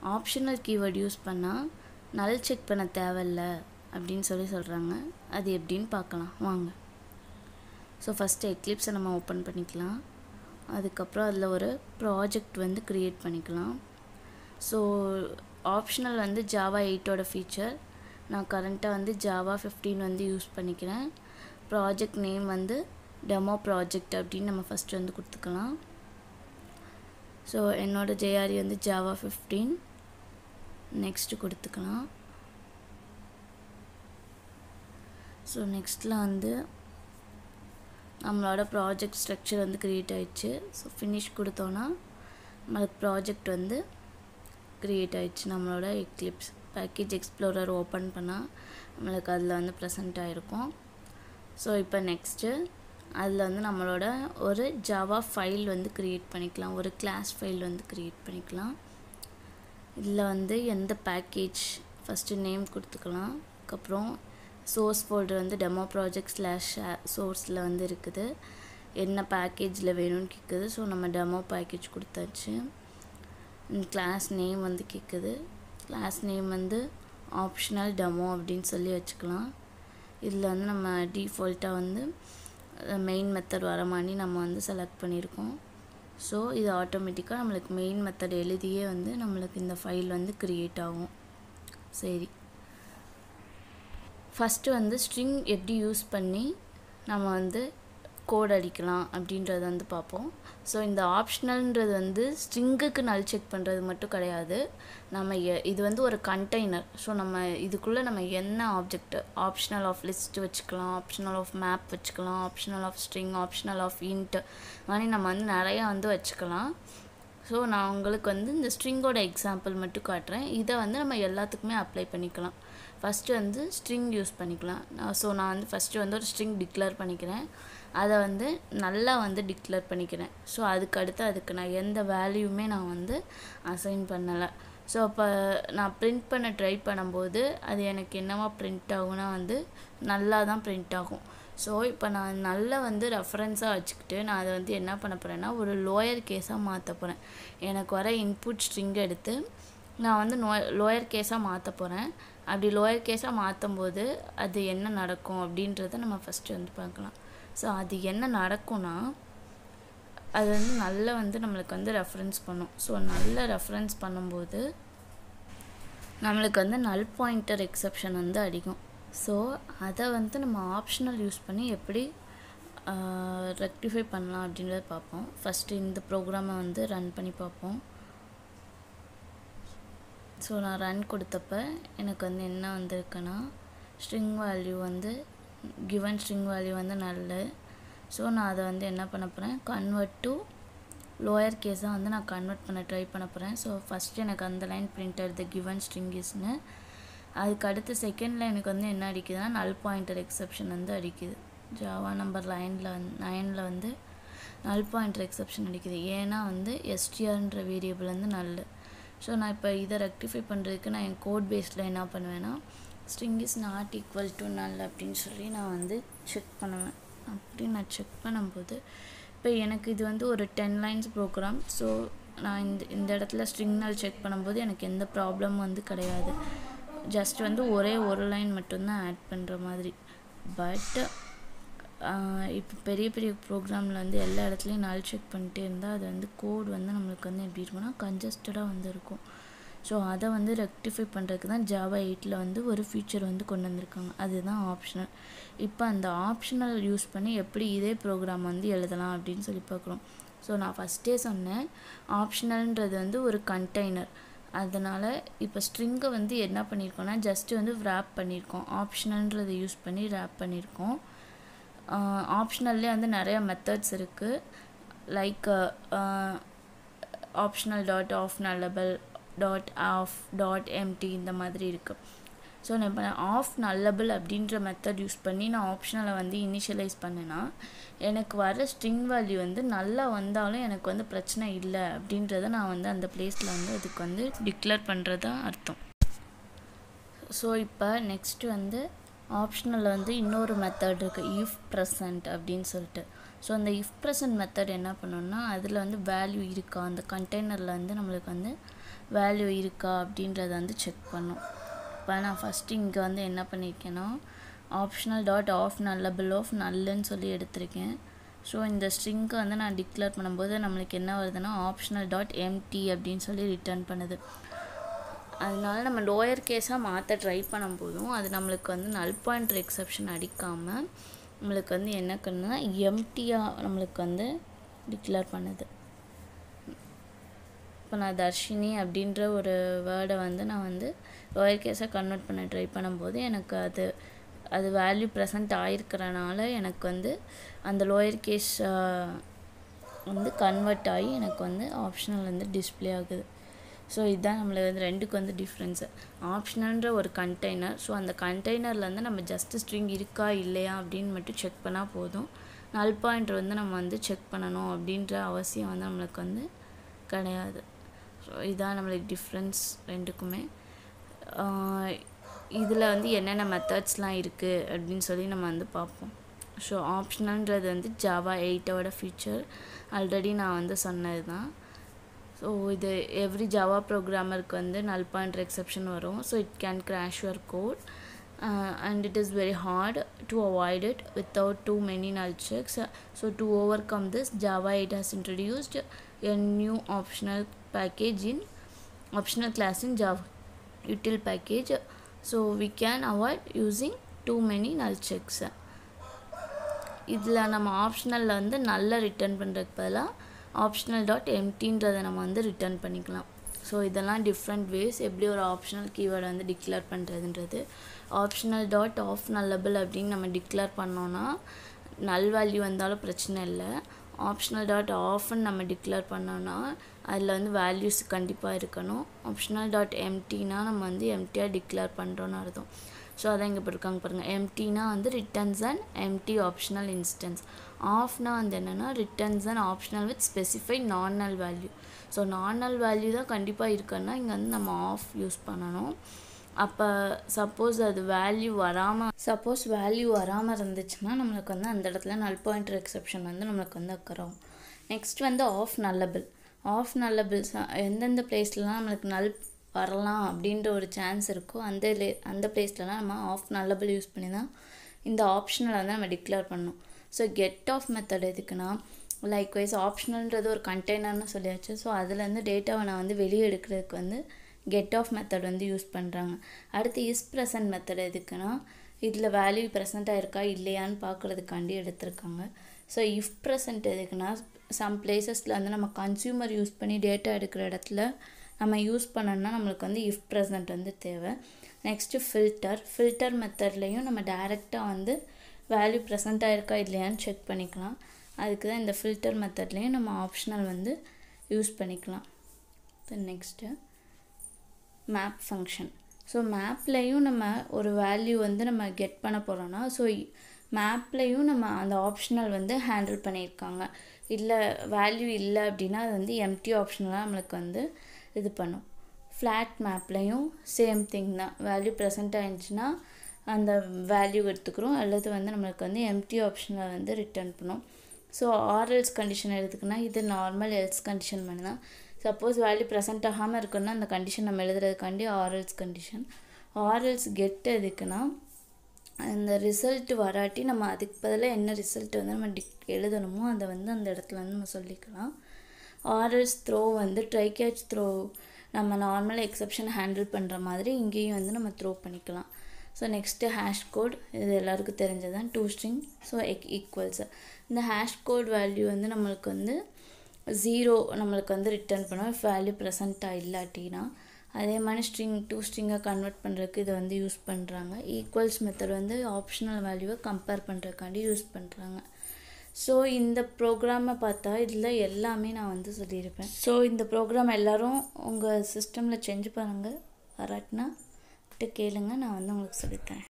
optional keyword use பண்ணால் நல் check பண்ண தேவையில்ல அப்படின்னு சொல்லி சொல்கிறாங்க அது எப்படின்னு பார்க்கலாம் வாங்க ஸோ ஃபஸ்ட்டு எக்லிப்ஸை நம்ம ஓப்பன் பண்ணிக்கலாம் அதுக்கப்புறம் அதில் ஒரு ப்ராஜெக்ட் வந்து க்ரியேட் பண்ணிக்கலாம் ஸோ ஆப்ஷனல் வந்து ஜாவா எயிட்டோட ஃபீச்சர் நான் கரண்ட்டாக வந்து ஜாவா ஃபிஃப்டீன் வந்து யூஸ் பண்ணிக்கிறேன் ப்ராஜெக்ட் நேம் வந்து டெமோ ப்ராஜெக்ட் அப்படின்னு நம்ம ஃபஸ்ட்டு வந்து கொடுத்துக்கலாம் ஸோ என்னோட ஜேஆர்இ வந்து ஜாவா ஃபிஃப்டீன் நெக்ஸ்ட்டு கொடுத்துக்கலாம் ஸோ நெக்ஸ்ட்டில் வந்து நம்மளோட ப்ராஜெக்ட் ஸ்ட்ரக்சர் வந்து க்ரியேட் ஆயிடுச்சு ஸோ ஃபினிஷ் கொடுத்தோன்னா நம்மளுக்கு ப்ராஜெக்ட் வந்து க்ரியேட் ஆயிடுச்சு நம்மளோட எக்லிப்ஸ் பேக்கேஜ் எக்ஸ்ப்ளோரர் ஓப்பன் பண்ணால் நம்மளுக்கு அதில் வந்து ப்ரெசென்ட் ஆகிருக்கும் ஸோ இப்போ நெக்ஸ்ட்டு அதில் வந்து நம்மளோட ஒரு ஜாவா ஃபைல் வந்து க்ரியேட் பண்ணிக்கலாம் ஒரு கிளாஸ் ஃபைல் வந்து க்ரியேட் பண்ணிக்கலாம் இதில் வந்து எந்த பேக்கேஜ் ஃபஸ்ட்டு நேம் கொடுத்துக்கலாம் அதுக்கப்புறம் சோர்ஸ் ஃபோல்டர் வந்து டெமோ ப்ராஜெக்ட் ஸ்லாஷ் சோர்ஸில் வந்து இருக்குது என்ன பேக்கேஜில் வேணும்னு கேட்குது ஸோ நம்ம டெமோ பேக்கேஜ் கொடுத்தாச்சு கிளாஸ் நேம் வந்து கேட்குது கிளாஸ் நேம் வந்து ஆப்ஷனல் டெமோ அப்படின்னு சொல்லி வச்சுக்கலாம் இதில் வந்து நம்ம டிஃபால்ட்டாக வந்து மெயின் மெத்தட் வர மாதிரி நம்ம வந்து செலக்ட் பண்ணியிருக்கோம் ஸோ இது ஆட்டோமேட்டிக்காக நம்மளுக்கு மெயின் மெத்தட் எழுதியே வந்து நம்மளுக்கு இந்த ஃபைல் வந்து க்ரியேட் ஆகும் சரி ஃபஸ்ட்டு வந்து ஸ்ட்ரிங் எப்படி யூஸ் பண்ணி நம்ம வந்து கோட் அடிக்கலாம் அப்படின்றத வந்து பார்ப்போம் ஸோ இந்த ஆப்ஷனல்ன்றது வந்து ஸ்ட்ரிங்குக்கு நல் செக் பண்ணுறது மட்டும் கிடையாது நம்ம எ- இது வந்து ஒரு கண்டெய்னர் ஸோ நம்ம இதுக்குள்ளே நம்ம என்ன ஆப்ஜெக்ட் ஆப்ஷனல் ஆஃப் லிஸ்ட் வச்சுக்கலாம் ஆப்ஷனல் ஆஃப் மேப் வச்சுக்கலாம் optional of string optional of int மாதிரி நம்ம வந்து நிறையா வந்து வச்சுக்கலாம் ஸோ நான் உங்களுக்கு வந்து இந்த ஸ்ட்ரிங்கோட எக்ஸாம்பிள் மட்டும் காட்டுறேன் இதை வந்து நம்ம எல்லாத்துக்குமே அப்ளை பண்ணிக்கலாம் ஃபஸ்ட்டு வந்து ஸ்ட்ரிங் யூஸ் பண்ணிக்கலாம் ஸோ நான் வந்து ஃபஸ்ட்டு வந்து ஒரு ஸ்ட்ரிங் டிக்ளேர் பண்ணிக்கிறேன் அதை வந்து நல்லா வந்து டிக்ளேர் பண்ணிக்கிறேன் ஸோ அதுக்கு அடுத்து அதுக்கு நான் எந்த வேல்யூமே நான் வந்து அசைன் பண்ணலை ஸோ அப்போ நான் பிரிண்ட் பண்ண ட்ரை பண்ணும்போது அது எனக்கு என்னவா பிரிண்ட் ஆகும்னா வந்து நல்லா தான் பிரிண்ட் ஆகும் ஸோ இப்போ நான் நல்லா வந்து ரெஃபரன்ஸாக வச்சுக்கிட்டு நான் அதை வந்து என்ன பண்ண போகிறேன்னா ஒரு லோயர் கேஸாக மாற்ற போகிறேன் எனக்கு வர இன்புட் ஸ்ட்ரிங் எடுத்து நான் வந்து நோ லோயர் கேஸாக மாற்ற போகிறேன் அப்படி லோயர் கேஸாக மாற்றும் போது அது என்ன நடக்கும் அப்படின்றத நம்ம ஃபஸ்ட்டு வந்து பார்க்கலாம் ஸோ அது என்ன நடக்கும்னா அது வந்து நல்லா வந்து நம்மளுக்கு வந்து ரெஃபரன்ஸ் பண்ணும் ஸோ நல்ல ரெஃபரன்ஸ் பண்ணும்போது நம்மளுக்கு வந்து நல் பாயிண்டர் எக்ஸப்ஷன் வந்து அடிக்கும் ஸோ அதை வந்து நம்ம ஆப்ஷனல் யூஸ் பண்ணி எப்படி ரெக்டிஃபை பண்ணலாம் அப்படின்றத பார்ப்போம் ஃபஸ்ட்டு இந்த ப்ரோக்ராமை வந்து ரன் பண்ணி பார்ப்போம் ஸோ நான் ரன் கொடுத்தப்ப எனக்கு வந்து என்ன வந்திருக்குன்னா ஸ்ட்ரிங் வேல்யூ வந்து கிவன் ஸ்ட்ரிங் வேல்யூ வந்து நல்ல ஸோ நான் அதை வந்து என்ன பண்ண போகிறேன் கன்வெர்ட் டு லோயர் கேஸாக வந்து நான் கன்வெர்ட் பண்ண ட்ரை பண்ண போகிறேன் ஸோ ஃபஸ்ட்டு எனக்கு அந்த லைன் பிரிண்ட் எடுத்த கிவன் ஸ்ட்ரிங் இஸ்னு அதுக்கு அடுத்து செகண்ட் லைனுக்கு வந்து என்ன அடிக்குதுன்னா நல் பாயிண்டர் எக்ஸப்ஷன் வந்து அடிக்குது ஜாவா நம்பர் லைனில் வந்து நைனில் வந்து நல் பாயிண்டர் எக்ஸப்ஷன் அடிக்குது ஏன்னா வந்து எஸ்டிஆர்ன்ற வேரியபிள் வந்து நல்ல ஸோ நான் இப்போ இதை ரெக்டிஃபை பண்ணுறதுக்கு நான் என் கோட் பேஸில் என்ன பண்ணுவேன்னா string is not equal to null அப்படின்னு சொல்லி நான் வந்து செக் பண்ணுவேன் அப்படி நான் செக் பண்ணும்போது இப்போ எனக்கு இது வந்து ஒரு டென் லைன்ஸ் ப்ரோக்ராம் ஸோ நான் இந்த இந்த இடத்துல ஸ்ட்ரிங் நல் செக் பண்ணும்போது எனக்கு எந்த ப்ராப்ளமும் வந்து கிடையாது ஜஸ்ட் வந்து ஒரே ஒரு லைன் மட்டும்தான் ஆட் பண்ணுற மாதிரி பட் இப்போ பெரிய பெரிய ப்ரோக்ராமில் வந்து எல்லா இடத்துலையும் நாள் செக் பண்ணிட்டே இருந்தால் அது வந்து கோட் வந்து நம்மளுக்கு வந்து எப்படி இருக்கும்னா கன்ஜஸ்டடாக வந்து இருக்கும் ஸோ அதை வந்து ரெக்டிஃபை பண்ணுறதுக்கு தான் ஜாவா எயிட்டில் வந்து ஒரு ஃபீச்சர் வந்து கொண்டு வந்திருக்காங்க அதுதான் ஆப்ஷனல் இப்போ அந்த ஆப்ஷனல் யூஸ் பண்ணி எப்படி இதே ப்ரோக்ராம் வந்து எழுதலாம் அப்படின்னு சொல்லி பார்க்குறோம் ஸோ நான் ஃபஸ்ட்டே சொன்னேன் ஆப்ஷனல்ன்றது வந்து ஒரு கண்டெய்னர் அதனால் இப்போ ஸ்ட்ரிங்கை வந்து என்ன பண்ணியிருக்கோம்னா ஜஸ்ட்டு வந்து ரேப் பண்ணியிருக்கோம் ஆப்ஷனல்ன்றதை யூஸ் பண்ணி ரேப் பண்ணியிருக்கோம் ஆப்ஷனல்லே வந்து நிறைய மெத்தட்ஸ் இருக்குது like optional dot of nullable dot of dot empty இந்த மாதிரி இருக்குது ஸோ நான் இப்போ ஆஃப் நல்லபிள் அப்படின்ற மெத்தட் யூஸ் பண்ணி நான் ஆப்ஷனலை வந்து இனிஷியலைஸ் பண்ணேன்னா எனக்கு வர ஸ்ட்ரிங் வேல்யூ வந்து நல்லா வந்தாலும் எனக்கு வந்து பிரச்சனை இல்லை அப்படின்றத நான் வந்து அந்த பிளேஸில் வந்து அதுக்கு வந்து டிக்ளேர் பண்ணுறது தான் அர்த்தம் ஸோ இப்போ நெக்ஸ்ட்டு வந்து ஆப்ஷனலில் வந்து இன்னொரு மெத்தட் இருக்குது இஃப் ப்ரெசன்ட் அப்படின்னு சொல்லிட்டு ஸோ அந்த இஃப் ப்ரெசன்ட் மெத்தட் என்ன பண்ணோம்னா அதில் வந்து வேல்யூ இருக்கா அந்த கண்டெய்னரில் வந்து நம்மளுக்கு வந்து வேல்யூ இருக்கா அப்படின்றத வந்து செக் பண்ணும் இப்போ நான் ஃபஸ்ட்டு இங்கே வந்து என்ன பண்ணியிருக்கேன்னா optional dot of nullable of நல்லுன்னு சொல்லி எடுத்திருக்கேன் ஸோ இந்த ஸ்ட்ரிங்க்கு வந்து நான் டிக்ளேர் பண்ணும்போது நம்மளுக்கு என்ன வருதுன்னா ஆப்ஷனல் டாட் எம்டி அப்படின்னு சொல்லி ரிட்டர்ன் பண்ணுது அதனால நம்ம லோயர் கேஸாக மாற்ற ட்ரை பண்ணும் போதும் அது நம்மளுக்கு வந்து நல் பாயிண்ட் எக்ஸப்ஷன் அடிக்காமல் நம்மளுக்கு வந்து என்ன பண்ணுன்னா எம்டியாக நம்மளுக்கு வந்து டிக்ளேர் பண்ணுது இப்போ நான் தர்ஷினி அப்படின்ற ஒரு வேர்டை வந்து நான் வந்து லோயர் கேஸாக கன்வெர்ட் பண்ண ட்ரை பண்ணும்போது எனக்கு அது அது வேல்யூ ப்ரெசண்ட் ஆயிருக்கிறனால எனக்கு வந்து அந்த லோயர் கேஸ் வந்து கன்வெர்ட் ஆகி எனக்கு வந்து ஆப்ஷனல் வந்து டிஸ்பிளே ஆகுது ஸோ இதுதான் நம்மளுக்கு வந்து ரெண்டுக்கு வந்து டிஃப்ரென்ஸு ஆப்ஷனல்ன்ற ஒரு கண்டெய்னர் ஸோ அந்த கண்டெய்னரில் வந்து நம்ம ஜஸ்ட் ஸ்ட்ரிங் இருக்கா இல்லையா அப்படின்னு மட்டும் செக் பண்ணால் போதும் நல் பாயிண்ட் வந்து நம்ம வந்து செக் பண்ணணும் அப்படின்ற அவசியம் வந்து நம்மளுக்கு வந்து கிடையாது ஸோ இதான் நம்மளுக்கு டிஃப்ரென்ஸ் ரெண்டுக்குமே இதில் வந்து என்னென்ன மெத்தட்ஸ்லாம் இருக்குது அப்படின்னு சொல்லி நம்ம வந்து பார்ப்போம் ஸோ ஆப்ஷனல்ன்றது வந்து ஜாவா எயிட்டோட ஃபீச்சர் ஆல்ரெடி நான் வந்து சொன்னது தான் ஸோ இது எவ்ரி ஜாவா ப்ரோக்ராமருக்கு வந்து நல் பாயிண்ட் எக்ஸப்ஷன் வரும் so it can crash your code and it is very hard to avoid it without too many null checks so to overcome this Java it has introduced a new optional package in optional class in Java util package so we can avoid using too many null checks இதில் நம்ம ஆப்ஷனலில் வந்து நல்ல return பண்ணுறதுக்கு பதிலாக optional dot எம்டின்றதை நம்ம வந்து return பண்ணிக்கலாம் so இதெல்லாம் டிஃப்ரெண்ட் வேஸ் எப்படி ஒரு ஆப்ஷனல் கீவேர்டை வந்து டிக்ளேர் பண்ணுறதுன்றது ஆப்ஷனல் டாட் ஆஃப் நல்லபிள் அப்படின்னு நம்ம டிக்ளேர் பண்ணோன்னா நல் வேல்யூ வந்தாலும் பிரச்சனை இல்லை ஆப்ஷனல் டாட் ஆஃப்னு நம்ம டிக்ளேர் பண்ணோன்னா அதில் வந்து வேல்யூஸ் கண்டிப்பாக இருக்கணும் ஆப்ஷனல் டாட் எம்டினா நம்ம வந்து எம்டியாக டிக்ளேர் பண்ணுறோன்னு அர்த்தம் ஸோ அதான் இங்கே போட்டிருக்காங்க பாருங்கள் எம்டினா வந்து returns and empty optional instance ஆஃப்னா வந்து என்னென்னா returns and optional with specify non null value so non null value தான் கண்டிப்பாக இருக்குன்னா இங்கே வந்து நம்ம ஆஃப் யூஸ் பண்ணணும் அப்போ சப்போஸ் அது வேல்யூ வராமல் சப்போஸ் வேல்யூ வராமல் இருந்துச்சுன்னா நம்மளுக்கு வந்து அந்த இடத்துல நல் பாயிண்டர் எக்ஸப்ஷன் வந்து நம்மளுக்கு வந்து அக்கறாகும் நெக்ஸ்ட் வந்து ஆஃப் நல்லபிள் ஆஃப் நல்லபிள்ஸ் எந்தெந்த பிளேஸ்லலாம் நம்மளுக்கு நல் வரலாம் அப்படின்ற ஒரு சான்ஸ் இருக்கோ அந்த லே அந்த பிளேஸ்லலாம் நம்ம ஆஃப் நல்லபிள் யூஸ் பண்ணி தான் இந்த ஆப்ஷனலை வந்து நம்ம டிக்ளேர் பண்ணணும் ஸோ கெட் ஆஃப் மெத்தட் எதுக்குன்னா லைக்வைஸ் ஆப்ஷனல்ன்றது ஒரு கண்டெய்னர்னு சொல்லியாச்சு ஸோ அதுலேருந்து டேட்டாவை நான் வந்து வெளியே எடுக்கிறதுக்கு வந்து கெட் ஆஃப் மெத்தட் வந்து யூஸ் பண்ணுறாங்க அடுத்து இஸ் ப்ரெசன்ட் மெத்தட் எதுக்குன்னா இதில் வேல்யூ ப்ரெசண்ட்டாக இருக்கா இல்லையான்னு பார்க்குறதுக்காண்டி எடுத்திருக்காங்க ஸோ இஃப் ப்ரெசன்ட் எதுக்குன்னா சம் பிளேசஸில் வந்து நம்ம கன்சியூமர் யூஸ் பண்ணி டேட்டா எடுக்கிற இடத்துல நம்ம யூஸ் பண்ணோம்னா நம்மளுக்கு வந்து இஃப் ப்ரெசன்ட் வந்து தேவை நெக்ஸ்ட்டு ஃபில்டர் ஃபில்டர் மெத்தட்லேயும் நம்ம டைரெக்டாக வந்து வேல்யூ ப்ரெசண்ட்டாக இருக்கா இல்லையான்னு செக் பண்ணிக்கலாம் அதுக்கு தான் இந்த ஃபில்டர் மெத்தட்லேயும் நம்ம ஆப்ஷனல் வந்து யூஸ் பண்ணிக்கலாம் then next map function so மேப்லேயும் நம்ம ஒரு வேல்யூ வந்து நம்ம கெட் பண்ண போகிறோன்னா ஸோ மேப்லேயும் நம்ம அந்த ஆப்ஷனல் வந்து ஹேண்டில் பண்ணியிருக்காங்க இல்லை வேல்யூ இல்லை அப்படின்னா அது வந்து எம்டி ஆப்ஷனலாக நம்மளுக்கு வந்து இது பண்ணும் ஃப்ளாட் மேப்லேயும் சேம் திங் தான் வேல்யூ ப்ரெசென்ட் ஆயிடுச்சுன்னா அந்த வேல்யூ எடுத்துக்கிறோம் அல்லது வந்து நம்மளுக்கு வந்து எம்டி ஆப்ஷனில் வந்து ரிட்டர்ன் பண்ணும் ஸோ ஆர்எல்ஸ் கண்டிஷன் எடுத்துக்கினா இது நார்மல் எல்ஸ் கண்டிஷன் பண்ணி தான் சப்போஸ் வேல்யூ ப்ரெசென்ட் ஆகாமல் இருக்குன்னா அந்த கண்டிஷன் நம்ம எழுதுறதுக்காண்டி ஆர்எல்ஸ் கண்டிஷன் ஆர்எல்ஸ் கெட் எதுக்குன்னா அந்த ரிசல்ட் வராட்டி நம்ம அதுக்கு பதிலாக என்ன ரிசல்ட் வந்து நம்ம டிக் எழுதணுமோ அதை வந்து அந்த இடத்துல வந்து நம்ம சொல்லிக்கலாம் ஆர்எல்ஸ் த்ரோ வந்து ட்ரை கேட்ச் த்ரோ நம்ம நார்மல் எக்ஸப்ஷன் ஹேண்டில் பண்ணுற மாதிரி இங்கேயும் வந்து நம்ம த்ரோ பண்ணிக்கலாம் ஸோ நெக்ஸ்ட்டு ஹேஷ் கோட் இது எல்லாருக்கும் தெரிஞ்சது தான் டூ ஸ்ட்ரிங் ஸோ எக் ஈக்குவல்ஸ் இந்த ஹேஷ் கோட் வேல்யூ வந்து நம்மளுக்கு வந்து ஜீரோ நம்மளுக்கு வந்து ரிட்டர்ன் பண்ணும் இஃப் வேல்யூ ப்ரெசண்ட்டாக இல்லாட்டினா அதே மாதிரி ஸ்ட்ரிங் டூ ஸ்ட்ரிங்கை கன்வெர்ட் பண்ணுறதுக்கு இதை வந்து யூஸ் பண்ணுறாங்க ஈக்குவல்ஸ் மெத்தட் வந்து ஆப்ஷனல் வேல்யூவை கம்பேர் பண்ணுறதுக்காண்டி யூஸ் பண்ணுறாங்க ஸோ இந்த ப்ரோக்ராமை பார்த்தா இதில் எல்லாமே நான் வந்து சொல்லியிருப்பேன் ஸோ இந்த ப்ரோக்ராம் எல்லோரும் உங்கள் சிஸ்டமில் செஞ்சு பாருங்கள் வராட்டினா கேளுங்க நான் வந்து உங்களுக்கு சொல்லித்தரேன்